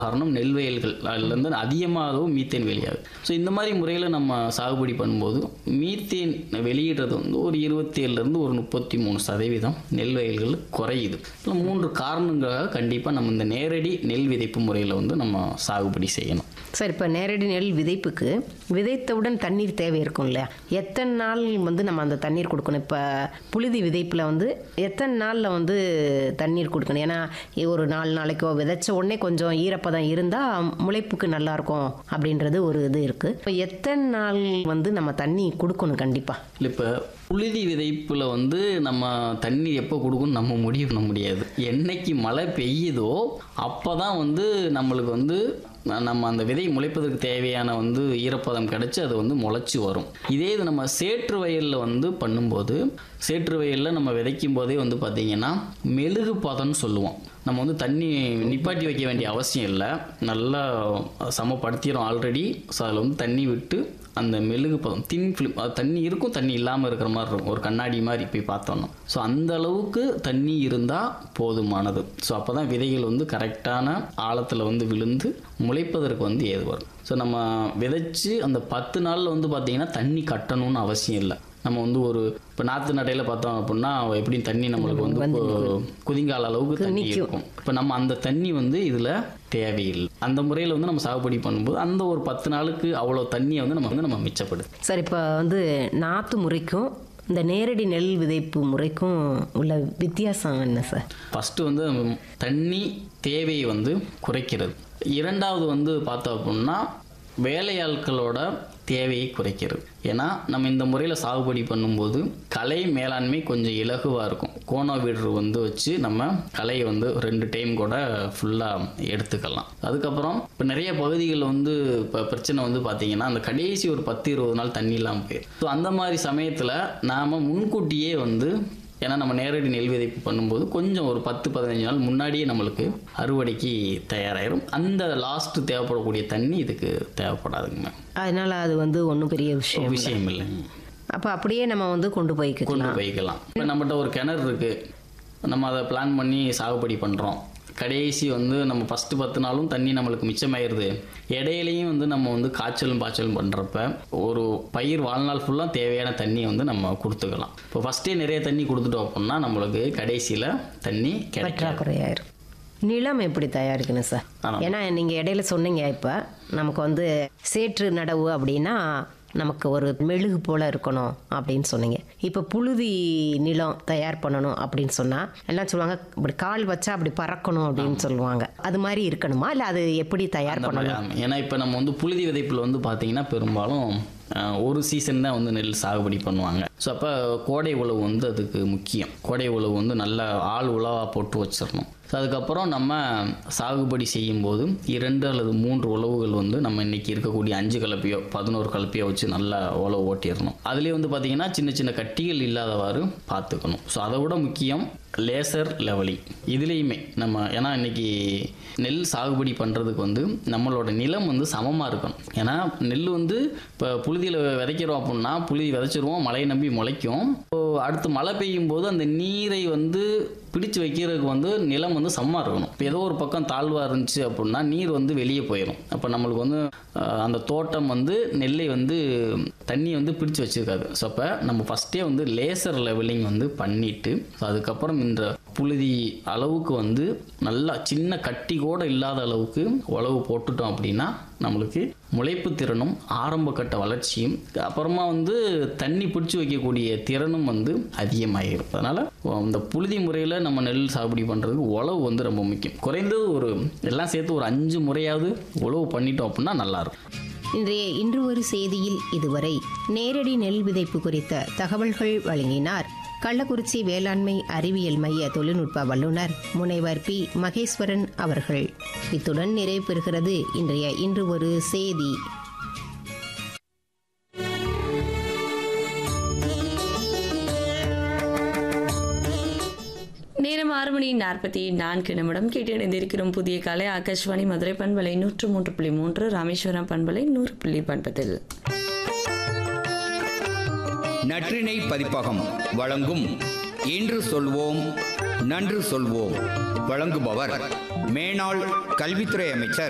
காரணம் நெல் வயல்கள் அதுலேருந்து அதிகமாகவும் மீத்தேன் வெளியாகுது ஸோ இந்த மாதிரி முறையில் நம்ம சாகுபடி பண்ணும்போது மீத்தேன் வெளியிடுறது வந்து ஒரு இருபத்தேழுலேருந்து ஒரு முப்பத்தி மூணு சதவீதம் நெல் வயல்கள் குறையுது இல்லை மூன்று காரணங்களாக கண்டிப்பாக நம்ம இந்த நேரடி நெல் விதைப்பு முறையில் வந்து நம்ம சாகுபடி செய்யணும் சார் இப்போ நேரடி நெல் விதைப்புக்கு விதைத்தவுடன் தண்ணீர் தேவை இருக்கும் இல்லையா எத்தனை நாள் வந்து நம்ம அந்த தண்ணீர் கொடுக்கணும் இப்போ புழுதி விதைப்பில் வந்து எத்தனை நாளில் வந்து தண்ணீர் கொடுக்கணும் ஏன்னா ஒரு நாலு நாளைக்கோ விதைச்ச உடனே கொஞ்சம் ஈரப்பதம் இருந்தால் முளைப்புக்கு நல்லா இருக்கும் அப்படின்றது ஒரு இது இருக்குது இப்போ எத்தனை நாள் வந்து நம்ம தண்ணி கொடுக்கணும் கண்டிப்பாக இல்லை இப்போ புழுதி விதைப்பில் வந்து நம்ம தண்ணி எப்போ கொடுக்கணும் நம்ம முடிவு பண்ண முடியாது என்னைக்கு மழை பெய்யுதோ அப்போ தான் வந்து நம்மளுக்கு வந்து ந- நம்ம அந்த விதை முளைப்பதற்கு தேவையான வந்து ஈரப்பதம் கிடச்சி அது வந்து முளைச்சி வரும் இதே இது நம்ம சேற்று வயலில் வந்து பண்ணும்போது சேற்று வயலில் நம்ம விதைக்கும் போதே வந்து பார்த்திங்கன்னா மெழுகு பதம்னு சொல்லுவோம் நம்ம வந்து தண்ணி நிப்பாட்டி வைக்க வேண்டிய அவசியம் இல்லை நல்லா சமப்படுத்திடும் ஆல்ரெடி ஸோ அதில் வந்து தண்ணி விட்டு அந்த மெழுகு பதம் தின் ஃபிலிம் அது தண்ணி இருக்கும் தண்ணி இல்லாமல் இருக்கிற மாதிரி இருக்கும் ஒரு கண்ணாடி மாதிரி போய் பார்த்தோன்னா ஸோ அந்த அளவுக்கு தண்ணி இருந்தால் போதுமானது ஸோ அப்போ தான் விதைகள் வந்து கரெக்டான ஆழத்தில் வந்து விழுந்து முளைப்பதற்கு வந்து ஏது வரும் ஸோ நம்ம விதைச்சு அந்த பத்து நாளில் வந்து பார்த்திங்கன்னா தண்ணி கட்டணும்னு அவசியம் இல்லை நம்ம வந்து ஒரு இப்போ நாற்று நடையில் பார்த்தோம் அப்படின்னா எப்படியும் தண்ணி நம்மளுக்கு வந்து கு- குதிங்கால அளவுக்கு தண்ணி இருக்கும் இப்போ நம்ம அந்த தண்ணி வந்து இதில் தேவையில்லை அந்த முறையில் வந்து நம்ம சாகுபடி பண்ணும்போது அந்த ஒரு பத்து நாளுக்கு அவ்வளோ தண்ணியை வந்து நம்ம வந்து நம்ம மிச்சப்படுது சார் இப்போ வந்து நாற்று முறைக்கும் இந்த நேரடி நெல் விதைப்பு முறைக்கும் உள்ள வித்தியாசம் என்ன சார் ஃபஸ்ட்டு வந்து நம்ம தண்ணி தேவையை வந்து குறைக்கிறது இரண்டாவது வந்து பார்த்தோம் அப்படின்னா வேலையாட்களோட தேவையை குறைக்கிறது ஏன்னா நம்ம இந்த முறையில் சாகுபடி பண்ணும்போது கலை மேலாண்மை கொஞ்சம் இலகுவாக இருக்கும் கோண வீடர் வந்து வச்சு நம்ம கலையை வந்து ரெண்டு டைம் கூட ஃபுல்லாக எடுத்துக்கலாம் அதுக்கப்புறம் இப்போ நிறைய பகுதிகளில் வந்து இப்போ பிரச்சனை வந்து பார்த்தீங்கன்னா அந்த கடைசி ஒரு பத்து இருபது நாள் தண்ணி இல்லாமல் போயிடும் ஸோ அந்த மாதிரி சமயத்தில் நாம் முன்கூட்டியே வந்து ஏன்னா நம்ம நேரடி நெல் விதைப்பு பண்ணும்போது கொஞ்சம் ஒரு பத்து பதினஞ்சு நாள் முன்னாடியே நம்மளுக்கு அறுவடைக்கு தயாராயிரும் அந்த லாஸ்ட் தேவைப்படக்கூடிய தண்ணி இதுக்கு தேவைப்படாதுங்க மேம் அதனால அது வந்து ஒன்றும் பெரிய விஷயம் விஷயம் இல்லை அப்போ அப்படியே நம்ம வந்து கொண்டு போய்க்கலாம் கொண்டு போய்க்கலாம் இப்போ நம்மகிட்ட ஒரு கிணறு இருக்கு நம்ம அதை பிளான் பண்ணி சாகுபடி பண்ணுறோம் கடைசி வந்து நம்ம ஃபஸ்ட்டு பத்து நாளும் தண்ணி நம்மளுக்கு மிச்சமாயிருது இடையிலையும் வந்து நம்ம வந்து காய்ச்சலும் பாய்ச்சலும் பண்ணுறப்ப ஒரு பயிர் வாழ்நாள் ஃபுல்லாக தேவையான தண்ணியை வந்து நம்ம கொடுத்துக்கலாம் இப்போ ஃபஸ்ட்டே நிறைய தண்ணி கொடுத்துட்டோம் அப்படின்னா நம்மளுக்கு கடைசியில் தண்ணி கிடைக்கும் பற்றாக்குறையாயிரும் நிலம் எப்படி தயாரிக்கணும் சார் ஆமா. ஏன்னா நீங்கள் இடையில சொன்னீங்க இப்போ நமக்கு வந்து சேற்று நடவு அப்படின்னா நமக்கு ஒரு மெழுகு போல இருக்கணும் அப்படின்னு சொன்னீங்க இப்போ புழுதி நிலம் தயார் பண்ணணும் அப்படின்னு சொன்னால் எல்லாம் சொல்லுவாங்க இப்படி கால் வச்சா அப்படி பறக்கணும் அப்படின்னு சொல்லுவாங்க அது மாதிரி இருக்கணுமா இல்லை அது எப்படி தயார் அந்த மாதிரி, பண்ணணும் ஆமா. ஏன்னா இப்போ நம்ம வந்து புழுதி விதைப்பில் வந்து பார்த்தீங்கன்னா பெரும்பாலும் அஹ், ஒரு சீசன் தான் வந்து நெல் சாகுபடி பண்ணுவாங்க ஸோ அப்போ கோடை உழவு வந்து அதுக்கு முக்கியம் கோடை உழவு வந்து நல்ல ஆள் உழவாக போட்டு வச்சிடணும் ஸோ அதுக்கப்புறம் நம்ம சாகுபடி செய்யும்போது இரண்டு அல்லது மூன்று உழவுகள் வந்து நம்ம இன்னைக்கு இருக்கக்கூடிய அஞ்சு கலப்பையோ பதினோரு கலப்பையோ வச்சு நல்லா உழவு ஓட்டிடணும் அதுலேயே வந்து பார்த்தீங்கன்னா சின்ன சின்ன கட்டிகள் இல்லாதவாறு பார்த்துக்கணும் ஸோ அதை விட முக்கியம் லேசர் லெவலிங் இதுலேயுமே நம்ம ஏன்னா இன்னைக்கு நெல் சாகுபடி பண்ணுறதுக்கு வந்து நம்மளோட நிலம் வந்து சமமாக இருக்கணும் ஏன்னா நெல் வந்து இப்போ புழுதியில் விதைக்கிறோம் அப்படின்னா புழுதி விதைச்சிருவோம் மழையை நம்பி முளைக்கும் இப்போ அடுத்து மழை பெய்யும் போது அந்த நீரை வந்து பிடிச்சு வைக்கிறதுக்கு வந்து நிலம் வந்து சமமாக இருக்கணும் இப்போ ஏதோ ஒரு பக்கம் தாழ்வாக இருந்துச்சு அப்படின்னா நீர் வந்து வெளியே போயிடும் அப்போ நம்மளுக்கு வந்து அஹ், அந்த தோட்டம் வந்து நெல்லை வந்து தண்ணி வந்து பிடிச்சு வச்சிருக்காது ஸோ அப்போ நம்ம ஃபஸ்ட்டே வந்து லேசர் லெவலிங் வந்து பண்ணிட்டு ஸோ அதுக்கப்புறம் இந்த புழுதி அளவுக்கு வந்து நல்லா சின்ன கட்டி கூட இல்லாத அளவுக்கு உழவு போட்டுட்டோம் அப்படின்னா நம்மளுக்கு முளைப்பு திறனும் ஆரம்ப கட்ட வளர்ச்சியும் அப்புறமா வந்து தண்ணி பிடிச்சி வைக்கக்கூடிய திறனும் வந்து அதிகமாகிடும் அதனால் இந்த புழுதி முறையில் நம்ம நெல் சாகுபடி பண்ணுறதுக்கு உழவு வந்து ரொம்ப முக்கியம் குறைந்தது ஒரு எல்லாம் சேர்த்து ஒரு அஞ்சு முறையாவது உழவு பண்ணிட்டோம் அப்படின்னா நல்லாயிருக்கும் இன்றைய இன்று ஒரு செய்தியில் இதுவரை நேரடி நெல் விதைப்பு குறித்த தகவல்கள் வழங்கினார் கள்ளக்குறிச்சி வேளாண்மை அறிவியல் மைய தொழில்நுட்ப வல்லுநர் முனைவர் பி மகேஸ்வரன் அவர்கள் இத்துடன் நிறைவு பெறுகிறது இன்றைய இன்று ஒரு செய்தி நேரம் ஆறு மணி நாற்பத்தி நான்கு நிமிடம் கேட்டு இணைந்திருக்கிறோம் புதிய காலை ஆகாஷ்வாணி மதுரை பண்பலை நூற்று மூன்று புள்ளி மூன்று ராமேஸ்வரம் பண்பலை நூறு புள்ளி பண்பதில் நற்றிணை பதிப்பகம் வழங்கும் இன்று சொல்வோம் நன்று சொல்வோம் வழங்குபவர் மேனாள் கல்வித்துறை அமைச்சர்